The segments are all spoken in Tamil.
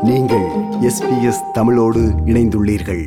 நீங்கள் எஸ்பிஎஸ் தமிழோடு இணைந்துள்ளீர்கள்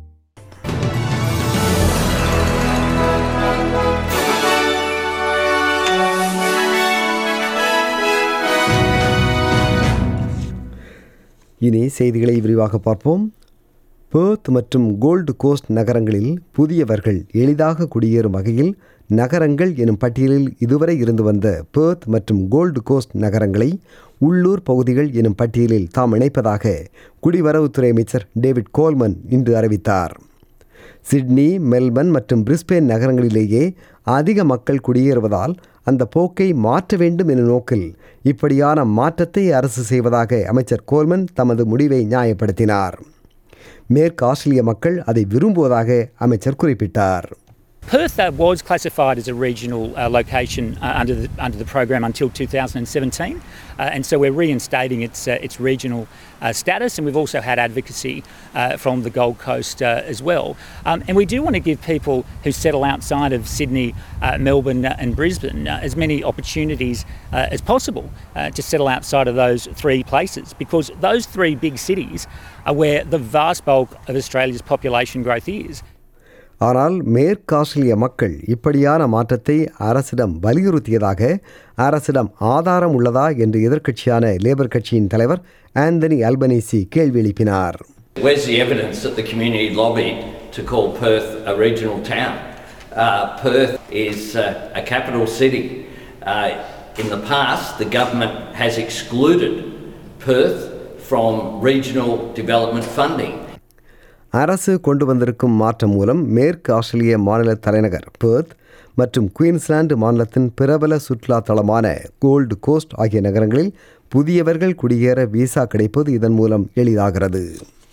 இனி செய்திகளை விரிவாக பார்ப்போம் பேர்த் மற்றும் கோல்டு கோஸ்ட் நகரங்களில் புதியவர்கள் எளிதாக குடியேறும் வகையில் நகரங்கள் எனும் பட்டியலில் இதுவரை இருந்து வந்த பேர்த் மற்றும் கோல்டு கோஸ்ட் நகரங்களை உள்ளூர் பகுதிகள் எனும் பட்டியலில் தாம் இணைப்பதாக குடிவரவுத்துறை அமைச்சர் டேவிட் கோல்மன் இன்று அறிவித்தார் சிட்னி மெல்பர்ன் மற்றும் பிரிஸ்பேன் நகரங்களிலேயே அதிக மக்கள் குடியேறுவதால் அந்த போக்கை மாற்ற வேண்டும் எனும் நோக்கில் இப்படியான மாற்றத்தை அரசு செய்வதாக அமைச்சர் கோல்மன் தமது முடிவை நியாயப்படுத்தினார் மேற்கு ஆஸ்திரேலிய மக்கள் அதை விரும்புவதாக அமைச்சர் குறிப்பிட்டார் Perth uh, was classified as a regional uh, location uh, under the under the program until 2017, uh, and so we're reinstating its uh, its regional uh, status, and we've also had advocacy uh, from the Gold Coast uh, as well. Um, and we do want to give people who settle outside of Sydney, uh, Melbourne, uh, and Brisbane uh, as many opportunities uh, as possible uh, to settle outside of those three places, because those three big cities are where the vast bulk of Australia's population growth is. ஆனால் மேற்கு ஆஸ்திரேலிய மக்கள் இப்படியான மாற்றத்தை அரசிடம் வலியுறுத்தியதாக அரசிடம் ஆதாரம் உள்ளதா என்று எதிர்க்கட்சியான லேபர் கட்சியின் தலைவர் ஆந்தனி அல்பனீசி கேள்வி எழுப்பினார் Where's the evidence that the community lobbied to call Perth a regional town? Uh, Perth is uh, a capital city. Uh, in the past, the government has excluded Perth from regional development funding. அரசு கொண்டு வந்திருக்கும் மாற்றம் மூலம் மேற்கு ஆஸ்திரேலிய மாநில தலைநகர் பெர்த் மற்றும் குயின்ஸ்லாந்து மாநிலத்தின் பிரபல சுற்றுலா தலமான கோல்டு கோஸ்ட் ஆகிய நகரங்களில் புதியவர்கள் குடியேற விசா கிடைப்பது இதன் மூலம் எளிதாகிறது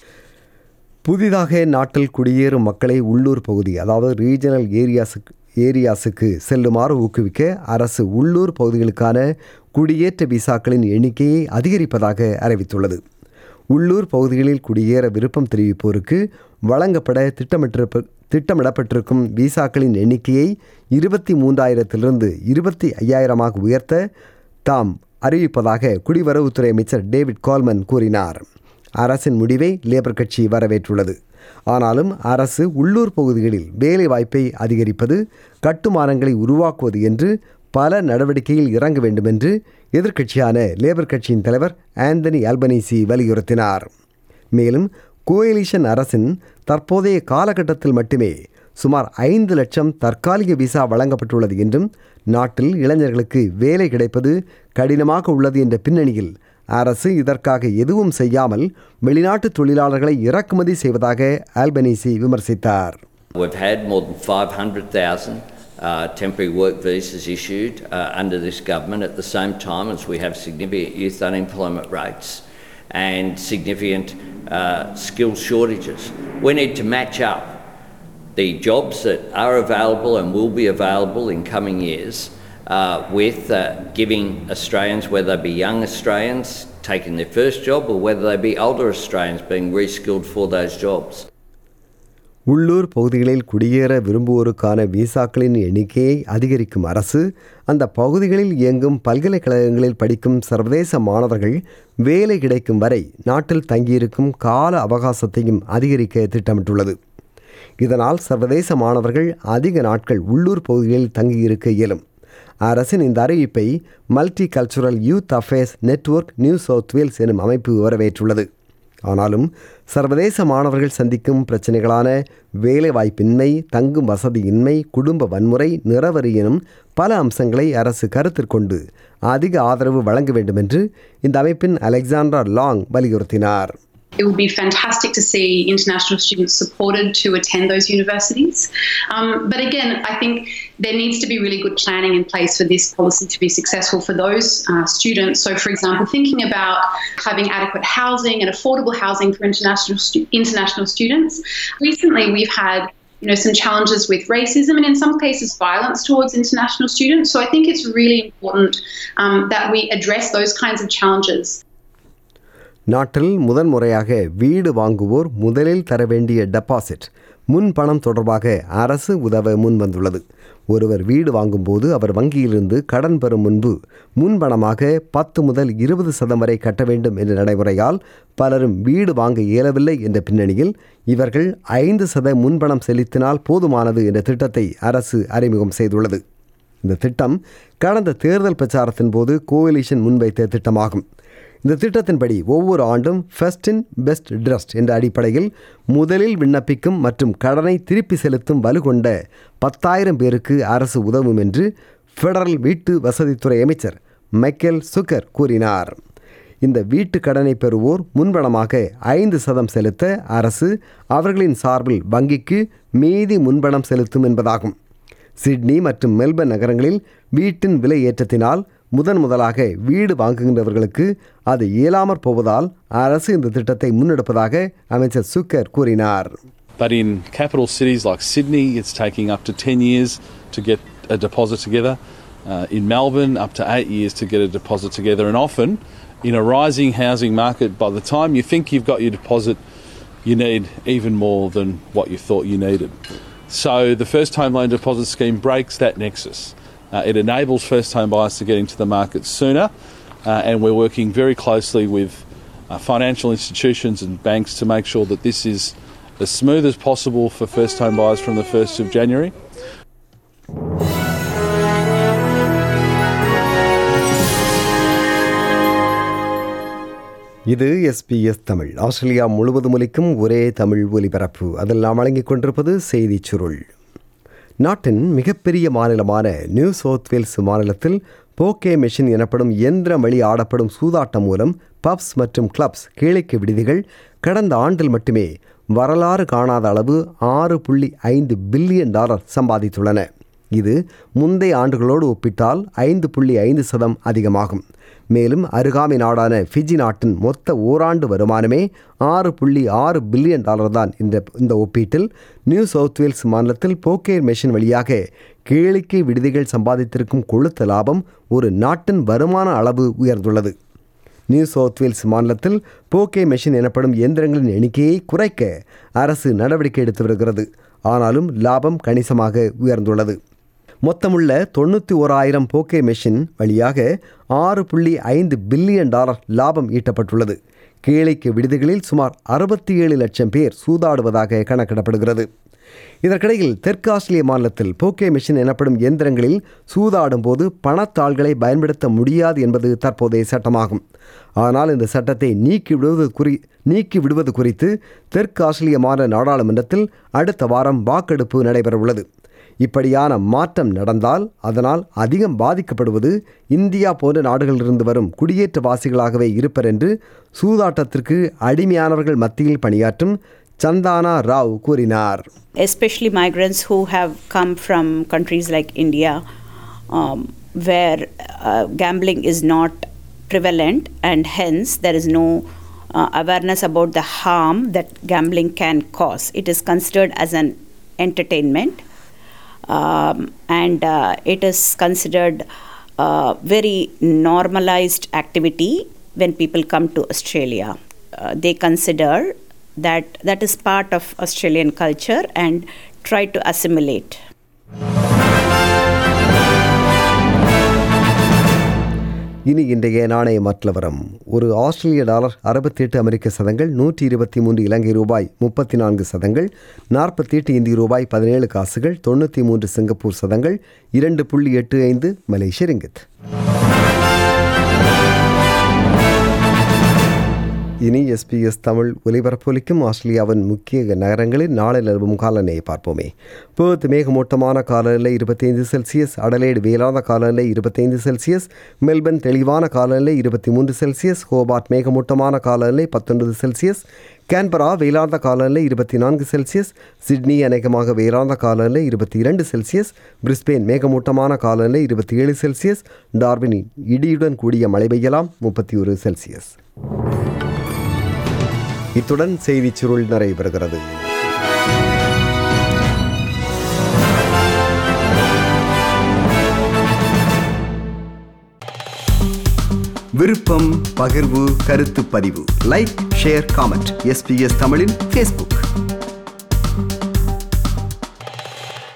புதிதாக நாட்டில் குடியேறும் மக்களை உள்ளூர் பகுதி அதாவது ரீஜனல் ஏரியாஸுக்கு ஏரியாஸுக்கு செல்லுமாறு ஊக்குவிக்க அரசு உள்ளூர் பகுதிகளுக்கான குடியேற்ற விசாக்களின் எண்ணிக்கையை அதிகரிப்பதாக அறிவித்துள்ளது உள்ளூர் பகுதிகளில் குடியேற விருப்பம் தெரிவிப்போருக்கு வழங்கப்பட திட்டமிட்டிருப்ப திட்டமிடப்பட்டிருக்கும் விசாக்களின் எண்ணிக்கையை இருபத்தி மூன்றாயிரத்திலிருந்து இருபத்தி ஐயாயிரமாக உயர்த்த தாம் அறிவிப்பதாக குடிவரவுத்துறை அமைச்சர் டேவிட் கால்மன் கூறினார் அரசின் முடிவை லேபர் கட்சி வரவேற்றுள்ளது ஆனாலும் அரசு உள்ளூர் பகுதிகளில் வேலை வாய்ப்பை அதிகரிப்பது கட்டுமானங்களை உருவாக்குவது என்று பல நடவடிக்கையில் இறங்க வேண்டும் என்று எதிர்க்கட்சியான லேபர் கட்சியின் தலைவர் ஆந்தனி அல்பனீசி வலியுறுத்தினார் மேலும் கோயலிஷன் அரசின் தற்போதைய காலகட்டத்தில் மட்டுமே சுமார் ஐந்து லட்சம் தற்காலிக விசா வழங்கப்பட்டுள்ளது என்றும் நாட்டில் இளைஞர்களுக்கு வேலை கிடைப்பது கடினமாக உள்ளது என்ற பின்னணியில் அரசு இதற்காக எதுவும் செய்யாமல் வெளிநாட்டு தொழிலாளர்களை இறக்குமதி செய்வதாக ஆல்பனீசி விமர்சித்தார் We've had more than 500,000 uh, temporary work visas issued uh, under this government at the same time as we have significant youth unemployment rates and significant uh, skill shortages. We need to match up the jobs that are available and will be available in coming years uh, with uh, giving Australians, whether they be young Australians taking their first job or whether they be older Australians being reskilled for those jobs. உள்ளூர் பகுதிகளில் குடியேற விரும்புவோருக்கான விசாக்களின் எண்ணிக்கையை அதிகரிக்கும் அரசு அந்த பகுதிகளில் இயங்கும் பல்கலைக்கழகங்களில் படிக்கும் சர்வதேச மாணவர்கள் வேலை கிடைக்கும் வரை நாட்டில் தங்கியிருக்கும் கால அவகாசத்தையும் அதிகரிக்க திட்டமிட்டுள்ளது இதனால் சர்வதேச மாணவர்கள் அதிக நாட்கள் உள்ளூர் பகுதிகளில் தங்கியிருக்க இயலும் அரசின் இந்த அறிவிப்பை Multicultural Youth Affairs Network New South Wales எனும் அமைப்பு வரவேற்றுள்ளது ஆனாலும் சர்வதேச மாணவர்கள் சந்திக்கும் பிரச்சனைகளான வேலைவாய்ப்பின்மை தங்கும் வசதியின்மை குடும்ப வன்முறை நிறவரி எனும் பல அம்சங்களை அரசு கருத்தில் கொண்டு அதிக ஆதரவு வழங்க வேண்டும் என்று இந்த அமைப்பின் அலெக்சாண்டர் லாங் வலியுறுத்தினார் It would be fantastic to see international students supported to attend those universities. Um, but again, I think there needs to be really good planning in place for this policy to be successful for those uh, students. So, for example, thinking about having adequate housing and affordable housing for international stu- international students. Recently, we've had you know some challenges with racism and in some cases violence towards international students. So I think it's really important um, that we address those kinds of challenges. நாட்டில் முதன்முறையாக வீடு வாங்குவோர் முதலில் தர வேண்டிய டெபாசிட் முன் பணம் தொடர்பாக அரசு உதவ முன்வந்துள்ளது ஒருவர் வீடு வாங்கும்போது அவர் வங்கியிலிருந்து கடன் பெறும் முன்பு முன்பணமாக பத்து முதல் இருபது சதம் வரை கட்ட வேண்டும் என்ற நடைமுறையால் பலரும் வீடு வாங்க இயலவில்லை என்ற பின்னணியில் இவர்கள் ஐந்து சத முன்பணம் செலுத்தினால் போதுமானது என்ற திட்டத்தை அரசு அறிமுகம் செய்துள்ளது இந்த திட்டம் கடந்த தேர்தல் பிரச்சாரத்தின் போது கோலிஷன் முன்வைத்த திட்டமாகும் இந்த திட்டத்தின்படி ஒவ்வொரு ஆண்டும் ஃபர்ஸ்ட் இன் பெஸ்ட் ட்ரஸ்ட் என்ற அடிப்படையில் முதலில் விண்ணப்பிக்கும் மற்றும் கடனை திருப்பி செலுத்தும் வலுகொண்ட பத்தாயிரம் பேருக்கு அரசு உதவும் என்று ஃபெடரல் வீட்டு வசதித்துறை அமைச்சர் மைக்கேல் சுக்கர் கூறினார் இந்த வீட்டு கடனை பெறுவோர் முன்பணமாக ஐந்து சதம் செலுத்த அரசு அவர்களின் சார்பில் வங்கிக்கு மீதி முன்பணம் செலுத்தும் என்பதாகும் சிட்னி மற்றும் மெல்பர்ன் நகரங்களில் வீட்டின் விலை ஏற்றத்தினால் முதன் முதலாக வீடு வாங்குகின்றவர்களுக்கு அது இயலாமற் போவதால் அரசு இந்த திட்டத்தை முன்னெடுப்பதாக அமைச்சர் சுக்கர் கூறினார் But in capital cities like Sydney, it's taking up to 10 years to get a deposit together. Uh, in Melbourne, up to eight years to get a deposit together. And often, in a rising housing market, by the time you think you've got your deposit, you need even more than what you thought you needed. So the first home loan deposit scheme breaks that nexus. Uh, it enables first home buyers to get into the market sooner, uh, and we're working very closely with uh, financial institutions and banks to make sure that this is as smooth as possible for first home buyers from the 1st of January. இது எஸ்பிஎஸ் தமிழ் ஆஸ்திரேலியா முழுவதும் ஒலிக்கும் ஒரே தமிழ் ஒலிபரப்பு அதில் நாம் வழங்கிக் கொண்டிருப்பது செய்திச் சுருள் நாட்டின் மிகப்பெரிய மாநிலமான நியூ சவுத் வேல்ஸ் மாநிலத்தில் போக்கே மெஷின் எனப்படும் இயந்திரம் வழி ஆடப்படும் சூதாட்டம் மூலம் பப்ஸ் மற்றும் கிளப்ஸ் கேளிக்கை விடுதிகள் கடந்த ஆண்டில் மட்டுமே வரலாறு காணாத அளவு ஆறு புள்ளி ஐந்து பில்லியன் டாலர் சம்பாதித்துள்ளன இது முந்தைய ஆண்டுகளோடு ஒப்பிட்டால் ஐந்து புள்ளி ஐந்து சதம் அதிகமாகும் மேலும் அருகாமை நாடான ஃபிஜி நாட்டின் மொத்த ஓராண்டு வருமானமே ஆறு புள்ளி ஆறு பில்லியன் டாலர் தான் இந்த இந்த ஒப்பீட்டில் நியூ சவுத் வேல்ஸ் மாநிலத்தில் போக்கேர் மெஷின் வழியாக கேளிக்கை விடுதிகள் சம்பாதித்திருக்கும் கொழுத்த லாபம் ஒரு நாட்டின் வருமான அளவு உயர்ந்துள்ளது நியூ சவுத் வேல்ஸ் மாநிலத்தில் போக்கே மெஷின் எனப்படும் இயந்திரங்களின் எண்ணிக்கையை குறைக்க அரசு நடவடிக்கை எடுத்து வருகிறது ஆனாலும் லாபம் கணிசமாக உயர்ந்துள்ளது மொத்தமுள்ள தொண்ணூற்றி ஓராயிரம் போக்கே மெஷின் வழியாக ஆறு புள்ளி ஐந்து பில்லியன் டாலர் லாபம் ஈட்டப்பட்டுள்ளது கேளிக்கை விடுதிகளில் சுமார் அறுபத்தி ஏழு லட்சம் பேர் சூதாடுவதாக கணக்கிடப்படுகிறது இதற்கிடையில் தெற்கு ஆஸ்திரேலிய மாநிலத்தில் போக்கே மிஷின் எனப்படும் இயந்திரங்களில் சூதாடும் போது பணத்தாள்களை பயன்படுத்த முடியாது என்பது தற்போதைய சட்டமாகும் ஆனால் இந்த சட்டத்தை நீக்கி விடுவது குறி நீக்கி விடுவது குறித்து தெற்கு ஆஸ்திரேலிய மாநில நாடாளுமன்றத்தில் அடுத்த வாரம் வாக்கெடுப்பு நடைபெறவுள்ளது இப்படியான மாற்றம் நடந்தால் அதனால் அதிகம் பாதிக்கப்படுவது இந்தியா போன்ற நாடுகளிலிருந்து வரும் குடியேற்றவாசிகளாகவே இருப்பர் என்று சூதாட்டத்திற்கு அடிமையானவர்கள் மத்தியில் பணியாற்றும் சந்தானா ராவ் கூறினார் especially migrants who have come from countries like India, um, where uh, gambling is not prevalent, and hence there is no uh, awareness about the harm that gambling can cause. It is considered as an entertainment, um, and uh, it is considered uh, very normalized activity when people come to Australia. Uh, they consider that that is part of Australian culture and try to assimilate. இனி இன்றைய நாணய மற்றவரம் ஒரு ஆஸ்திரேலிய டாலர் அறுபத்தி எட்டு அமெரிக்க சதங்கள் நூற்றி இருபத்தி மூன்று இலங்கை ரூபாய் முப்பத்தி நான்கு சதங்கள் நாற்பத்தி எட்டு இந்திய ரூபாய் பதினேழு காசுகள் தொண்ணூற்றி மூன்று சிங்கப்பூர் சதங்கள் இரண்டு புள்ளி எட்டு ஐந்து மலேசிய ரிங்கித் இனி எஸ்பிஎஸ் தமிழ் ஒலிபரப்பொலிக்கும் ஆஸ்திரேலியாவின் முக்கிய நகரங்களில் நாளை நிலவும் காலநிலையை பார்ப்போமே பேர்த் மேகமூட்டமான காலநிலை இருபத்தைந்து செல்சியஸ் அடலேடு வேளாத காலநிலை இருபத்தைந்து செல்சியஸ் மெல்பர்ன் தெளிவான காலநிலை இருபத்தி மூன்று செல்சியஸ் ஹோபார்ட் மேகமூட்டமான காலநிலை பத்தொன்பது செல்சியஸ் கேன்பரா வெயிலார்ந்த காலநிலை இருபத்தி நான்கு செல்சியஸ் சிட்னி அநேகமாக வெயிலார்ந்த காலநிலை இருபத்தி இரண்டு செல்சியஸ் பிரிஸ்பெயின் மேகமூட்டமான காலநிலை இருபத்தி ஏழு செல்சியஸ் டார்வினி இடியுடன் கூடிய மழை பெய்யலாம் முப்பத்தி ஒரு செல்சியஸ் இத்துடன் செய்திச் சுருள் நிறைவு விருப்பம் பகிர்வு கருத்து பதிவு லைக் ஷேர் காமெண்ட் எஸ்பிஎஸ் தமிழின் ஃபேஸ்புக்